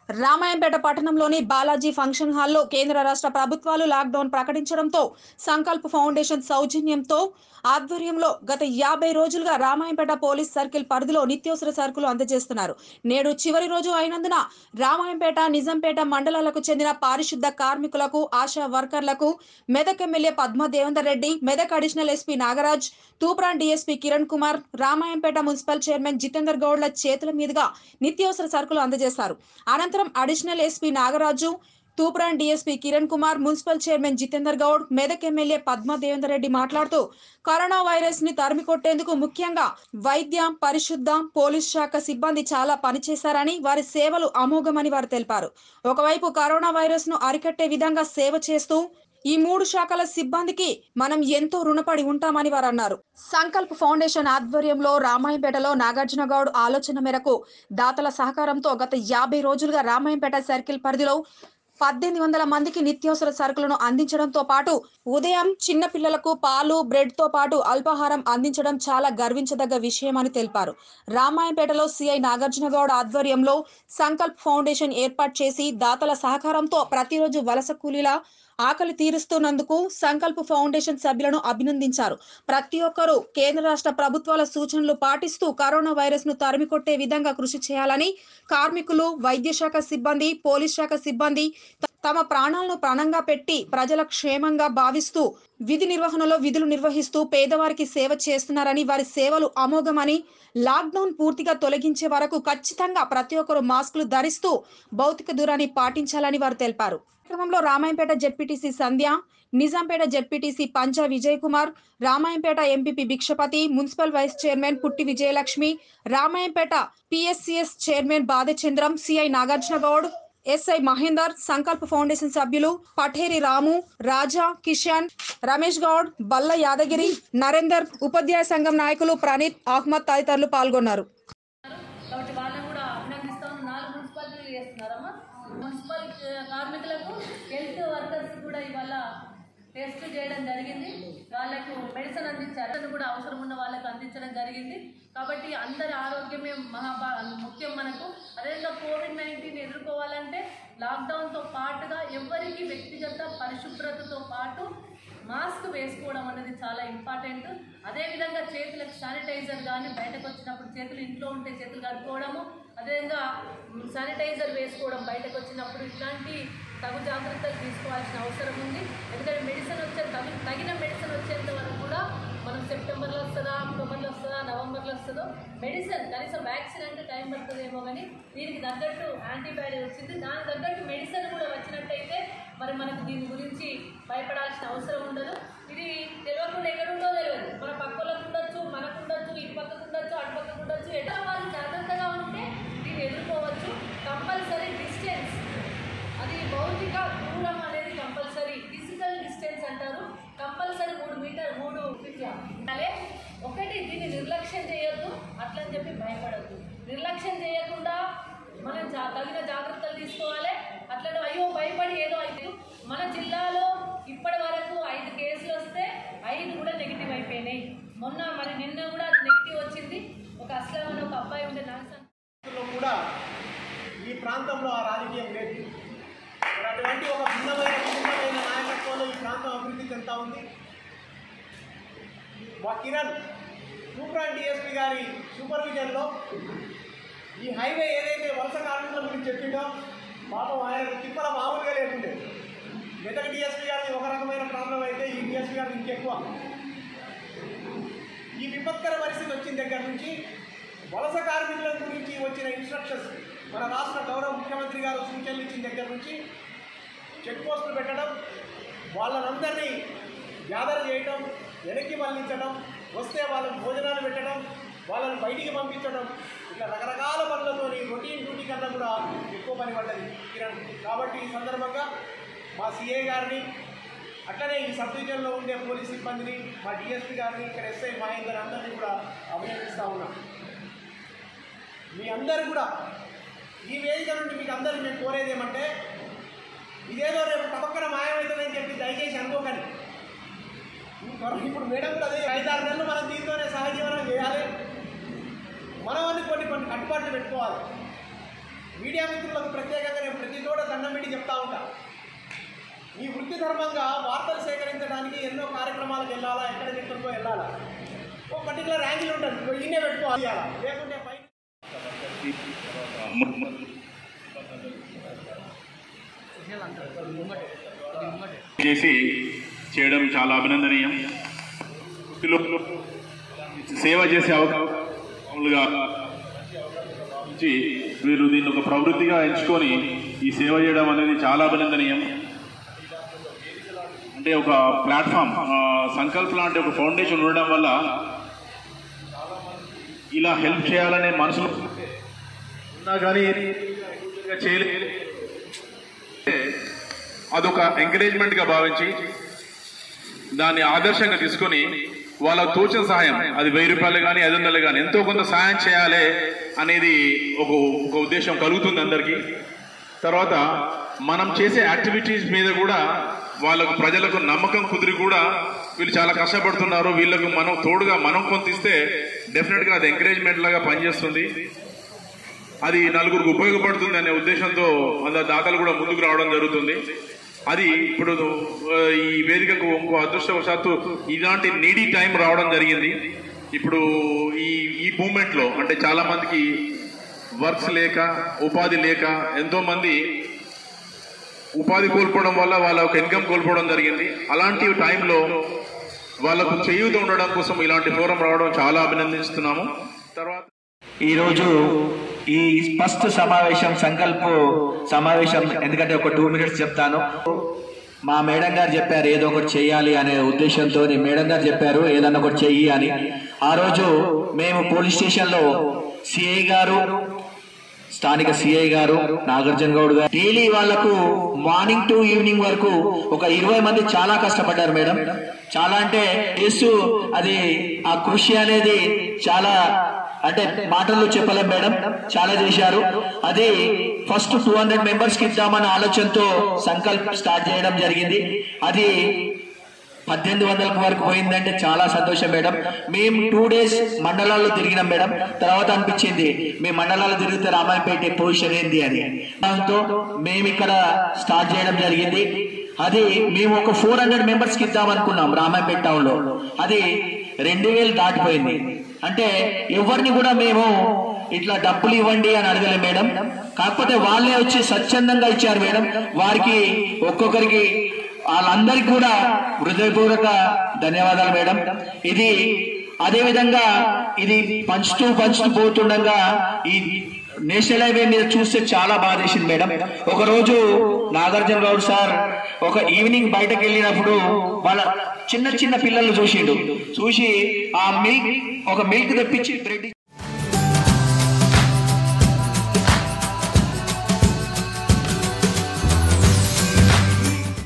రామాయంపేట పట్టణంలోని బాలాజీ ఫంక్షన్ హాల్లో కేంద్ర రాష్ట్ర ప్రభుత్వాలు లాక్డౌన్ ప్రకటించడంతో సంకల్ప్ ఫౌండేషన్ సౌజన్యంతో ఆధ్వర్యంలో గత యాభై రోజులుగా రామాయంపేట పోలీస్ సర్కిల్ పరిధిలో నిత్యావసర సరుకులు అందజేస్తున్నారు నేడు చివరి రోజు అయినందున రామాయంపేట నిజంపేట మండలాలకు చెందిన పారిశుద్ధ కార్మికులకు ఆశా వర్కర్లకు Medak MLA Padma Devender Reddy Medak additional SP Nagaraj Toopran DSP Kiran Kumar Ramayampet municipal chairman Jitender గౌడ్ల చేతుల మీదుగా నిత్యావసర సరుకులు అందజేశారు అనంతరం additional SP Nagaraju Toopran DSP Kiran Kumar municipal chairman Jitender Goud Medak MLA Padma Devender Reddy మాట్లాడుతూ కరోనా వైరస్ ని తరిమి కొట్టేందుకు ముఖ్యంగా వైద్య పరిశుద్ధ పోలీస్ శాఖ సిబ్బంది చాలా పనిచేశారని వారి సేవలు అమోఘమని వారు తెలిపారు ఒకవైపు కరోనా వైరస్ ను అరికట్టే విధంగా సేవ చేస్తూ ఈ మూడు శాఖల సిబ్బందికి మనం ఎంతో రుణపడి ఉంటామని వారు అన్నారు సంకల్ప్ ఫౌండేషన్ ఆధ్వర్యంలో రామాయంపేటలో నాగార్జున గౌడ్ ఆలోచన మేరకు దాతల సహకారంతో గత యాభై రోజులుగా రామాయంపేట సర్కిల్ పరిధిలో పద్దెనిమిది వందల మందికి నిత్యావసర సరుకులను అందించడంతో పాటు ఉదయం చిన్న పిల్లలకు పాలు బ్రెడ్ తో పాటు అల్పాహారం అందించడం చాలా గర్వించదగ్గ విషయమని తెలిపారు రామాయంపేటలో సిఐ నాగార్జున గౌడ్ ఆధ్వర్యంలో సంకల్ప్ ఫౌండేషన్ ఏర్పాటు చేసి దాతల సహకారంతో ప్రతిరోజు వలస కూలీల ఆకలి తీరుస్తున్నందుకు సంకల్ప్ ఫౌండేషన్ సభ్యులను అభినందించారు ప్రతి ఒక్కరూ కేంద్ర రాష్ట్ర ప్రభుత్వాల సూచనలు పాటిస్తూ కరోనా వైరస్ ను తరిమికొట్టే విధంగా కృషి చేయాలని కార్మికులు వైద్య శాఖ సిబ్బంది పోలీస్ శాఖ సిబ్బంది త- తమ ప్రాణాలను ప్రాణంగా పెట్టి ప్రజల క్షేమంగా భావిస్తూ విధి నిర్వహణలో విధులు నిర్వహిస్తూ పేదవారికి సేవ చేస్తున్నారని వారి సేవలు అమోఘమని లాక్డౌన్ పూర్తిగా తొలగించే వరకు ఖచ్చితంగా ప్రతి ఒక్కరూ మాస్కులు ధరిస్తూ భౌతిక దూరాన్ని పాటించాలని వారు తెలిపారు కార్యక్రమంలో రామాయంపేట జెడ్పీటీసీ సంధ్య నిజాంపేట జెడ్పీటీసీ పంచా Vijay Kumar Ramayampet MPP Bhikshapathi municipal vice chairman Putti Vijayalakshmi Ramayampet PSCS chairman Badhachandram CI Nagarjuna Goud SI Mahender Sankalp foundation సభ్యులు పఠేరి రాము రాజా కిషన్ రమేష్ గౌడ్ బల్ల యాదగిరి నరేందర్ ఉపాధ్యాయ సంఘం నాయకులు ప్రణీత్ అహ్మద్ తదితరులు పాల్గొన్నారు కాబట్టి వాళ్ళని కూడా అభినందిస్తాం నాలుగు మున్సిపాలిటీలు చేస్తున్నారమ్మా మున్సిపల్ ఆ, కార్మికులకు హెల్త్ వర్కర్స్ కూడా ఇవాళ టెస్ట్ చేయడం జరిగింది వాళ్ళకు మెడిసిన్ అందించారు అది కూడా అవసరం ఉన్న వాళ్ళకు అందించడం జరిగింది కాబట్టి అందరి ఆరోగ్యమే మహాభా ముఖ్యం మనకు అదేవిధంగా కోవిడ్ నైన్టీన్ ఎదుర్కోవాలంటే లాక్డౌన్తో పాటుగా ఎవరికి వ్యక్తిగత పరిశుభ్రతతో పాటు మాస్క్ వేసుకోవడం అనేది చాలా ఇంపార్టెంట్ అదేవిధంగా చేతులకు శానిటైజర్ కానీ బయటకు వచ్చినప్పుడు చేతులు ఇంట్లో ఉంటే చేతులు కడుక్కోవడము అదేవిధంగా మ్, శానిటైజర్ వేసుకోవడం బయటకు వచ్చినప్పుడు ఇట్లాంటి తగు జాగ్రత్తలు తీసుకోవాల్సిన అవసరం ఉంది ఎందుకంటే మెడిసిన్ వచ్చే తగి తగిన మెడిసిన్ వచ్చేంత వరకు కూడా మనం సెప్టెంబర్లో వస్తుందా అక్టోబర్లో వస్తుందా నవంబర్లో వస్తుందో మెడిసిన్ కనీసం వ్యాక్సిన్ అంటే టైం పడుతుందేమో కానీ దీనికి తగ్గట్టు యాంటీబయాటిక్ వచ్చింది దానికి తగ్గట్టు మెడిసిన్ కూడా వచ్చినట్టయితే మరి మనకు దీని గురించి భయపడాల్సిన అవసరం ఉండదు ఇది తెలియకుండా ఎక్కడుందో తెలియదు మన పక్కలకు ఉండొచ్చు మనకు ఉండొచ్చు ఇటు పక్కకు ఉండొచ్చు అటు పక్కకు ఉండొచ్చు ఎట్లా వాళ్ళు జాగ్రత్తగా ఉంటే దీన్ని ఎదుర్కోవచ్చు కంపల్సరీ డిస్టెన్స్ అది భౌతిక దూరం అనేది కంపల్సరీ ఫిజికల్ డిస్టెన్స్ అంటారు కంపల్సరీ మూడు మీటర్ మూడు ఫీట్ల అలాగే ఒకటి దీన్ని నిర్లక్ష్యం చేయొద్దు అట్లని చెప్పి భయపడద్దు నిర్లక్ష్యం చేయకుండా మనం జా తగిన జాగ్రత్తలు తీసుకోవాలి అట్లనే అయ్యో భయపడి ఏదో అయితే మన జిల్లాలో ఇప్పటి వరకు ఐదు కేసులు వస్తే ఐదు కూడా నెగిటివ్ అయిపోయినాయి మొన్న మరి నిన్న కూడా నెగిటివ్ వచ్చింది ఒక అస్లాం అని ఒక అబ్బాయి ఉండే నాగసం లో కూడా ఈ ప్రాంతంలో ఆ రాజకీయం లేదు మరి అటువంటి ఒక భిన్నమైన భిన్నమైన నాయకత్వంలో ఈ ప్రాంతం అభివృద్ధి చెందుతా ఉంది మా కిరణ్ సూప్రాన్ డిఎస్పీ గారి సూపర్విజన్లో ఈ హైవే ఏదైతే వలస కార్మికుల గురించి చెప్పిండో పాపం ఆయన తిప్పల మామూలుగా లేకుండే మెదక్ డిఎస్పీ గారిది ఒక రకమైన ప్రాబ్లం అయితే ఈ డిఎస్పీ గారిది ఇంకెక్కువ ఈ విపత్కర పరిస్థితి వచ్చిన దగ్గర నుంచి వలస కార్మికుల గురించి వచ్చిన ఇన్స్ట్రక్షన్స్ మన రాష్ట్ర గౌరవ ముఖ్యమంత్రి గారు సూచనలు ఇచ్చిన దగ్గర నుంచి చెక్ పోస్టులు పెట్టడం వాళ్ళనందరినీ గ్యాదర్ చేయటం వెనక్కి మళ్లించడం వస్తే వాళ్ళకి భోజనాలు పెట్టడం వాళ్ళని బయటికి పంపించడం ఇట్లా రకరకాల పనులతోని రొటీన్ డ్యూటీ కన్నా కూడా ఎక్కువ పని పడ్డది కిరణ్ కాబట్టి ఈ సందర్భంగా మా సిఏ గారిని అట్లనే ఈ సబ్ డివిజన్లో ఉండే పోలీస్ సిబ్బందిని మా డిఎస్పీ గారిని ఇక్కడ ఎస్ఐ మహేందర్ అందరినీ కూడా అభినందిస్తూ ఉన్నాం మీ అందరు కూడా ఈ వేదిక నుండి మీకు అందరికీ నేను కోరేది ఏమంటే ఇదేదో రేపు తప్పక్కన మాయమవుతుందని చెప్పి దయచేసి అనుకోకండి ఇప్పుడు- ఇప్పుడు మేడం కూడా అదే ఐదారు నెలలు మనం దీంతోనే సహజీవనం చేయాలి మనమని కొన్ని కొన్ని కట్టుబాట్లు పెట్టుకోవాలి మీడియా మిత్రులకు ప్రత్యేకంగా నేను ప్రతి చోట దండం పెట్టి చెప్తా ఉంటా ఈ వృత్తి ధర్మంగా వార్తలు సేకరించడానికి ఎన్నో కార్యక్రమాలకు వెళ్ళాలా ఎక్కడ ఎక్కడికో వెళ్ళాలా ఒక పర్టికులర్ యాంగిల్ ఉంటుంది ఇగో ఈయనే పెట్టుకోవాలి లేకుంటే పైన చేసి చేయడం చాలా అభినందనీయం వృత్తిలో సేవ చేసే అవకాశాలుగా నుంచి వీరు దీన్ని ఒక ప్రవృత్తిగా ఎంచుకొని ఈ సేవ చేయడం అనేది చాలా అభినందనీయం అంటే ఒక ప్లాట్ఫామ్ ఆ, సంకల్ప్ లాంటి ఒక ఫౌండేషన్ ఉండడం వల్ల ఇలా హెల్ప్ చేయాలనే మనసులో ఉన్నా కానీ చేయలేదు అదొక ఎంకరేజ్మెంట్ గా భావించి దాన్ని ఆదర్శంగా తీసుకొని వాళ్ళకు తోచిన సహాయం అది వెయ్యి రూపాయలు కానీ ఐదు వందలు కానీ ఎంతో కొంత సహాయం చేయాలి అనేది ఒక ఒక ఉద్దేశం కలుగుతుంది అందరికీ తర్వాత మనం చేసే యాక్టివిటీస్ మీద కూడా వాళ్ళకు ప్రజలకు నమ్మకం కుదిరి కూడా వీళ్ళు చాలా కష్టపడుతున్నారు వీళ్ళకు మనం తోడుగా మనం కొంత ఇస్తే డెఫినెట్ గా అది ఎంకరేజ్మెంట్ లాగా పనిచేస్తుంది అది నలుగురికి ఉపయోగపడుతుంది అనే ఉద్దేశంతో అందరు దాతలు కూడా ముందుకు రావడం జరుగుతుంది అది ఇప్పుడు ఆ, ఈ వేదికకు ఇంకో అదృష్టవశాత్తు ఇలాంటి నీడీ టైం రావడం జరిగింది ఇప్పుడు ఈ ఈ మూమెంట్ లో అంటే చాలా మందికి వర్క్స్ లేక ఉపాధి లేక ఎంతో మంది ఉపాధి కోల్పోవడం వల్ల వాళ్ళ ఒక ఇన్కమ్ కోల్పోవడం జరిగింది అలాంటి టైంలో వాళ్ళకు చేయూత ఉండడం కోసం ఇలాంటి ఫోరం రావడం చాలా అభినందిస్తున్నాము తర్వాత ఈరోజు ఈ ఫస్ట్ సమావేశం సంకల్ప సమావేశం ఎందుకంటే ఒక టూ మినిట్స్ చెప్తాను మా మేడం గారు చెప్పారు ఏదో ఒకటి చెయ్యాలి అనే ఉద్దేశంతో మేడం గారు చెప్పారు ఏదన్నా ఒకటి చెయ్యి అని ఆ రోజు మేము పోలీస్ స్టేషన్లో సిఐ గారు స్థానిక సిఐ గారు నాగార్జున గౌడ్ గారు డైలీ వాళ్లకు మార్నింగ్ టు ఈవినింగ్ వరకు ఒక ఇరవై మంది చాలా కష్టపడ్డారు మేడం చాలా అంటే చేస్తూ అది ఆ కృషి అనేది చాలా అంటే మాటల్లో చెప్పలేం మేడం చాలా చేశారు అది ఫస్ట్ టూ హండ్రెడ్ మెంబర్స్ కి ఇద్దామన్న ఆలోచనతో సంకల్ప్ స్టార్ట్ చేయడం జరిగింది అది పద్దెనిమిది వందల వరకు పోయిందంటే చాలా సంతోషం మేడం మేము టూ డేస్ మండలాల్లో తిరిగినాం మేడం తర్వాత అనిపించింది మీ మండలాల్లో తిరిగితే రామాయపేట పొజిషన్ ఏంది అని దాంతో మేము ఇక్కడ స్టార్ట్ చేయడం జరిగింది అది మేము ఒక ఫోర్ హండ్రెడ్ మెంబర్స్ కి ఇద్దాం అనుకున్నాం రామాయపేట టౌన్ లో అది రెండు వేలు దాటిపోయింది అంటే ఎవరిని కూడా మేము ఇట్లా డబ్బులు ఇవ్వండి అని అడగలేం మేడం కాకపోతే వాళ్ళే వచ్చి స్వచ్ఛందంగా ఇచ్చారు మేడం వారికి ఒక్కొక్కరికి వాళ్ళందరికీ కూడా హృదయపూర్వక ధన్యవాదాలు మేడం ఇది అదే విధంగా ఇది పంచుతూ పంచుతూ పోతుండగా ఈ నేషనల్ హైవే మీద చూస్తే చాలా బాధ వేసింది మేడం ఒక రోజు నాగార్జున గౌడ్ సార్ ఒక ఈవినింగ్ బయటకు వెళ్ళినప్పుడు వాళ్ళ చిన్న చిన్న పిల్లలు చూసిండు చూసి ఆ మిల్క్ ఒక మిల్క్ తెప్పించి బ్రెడ్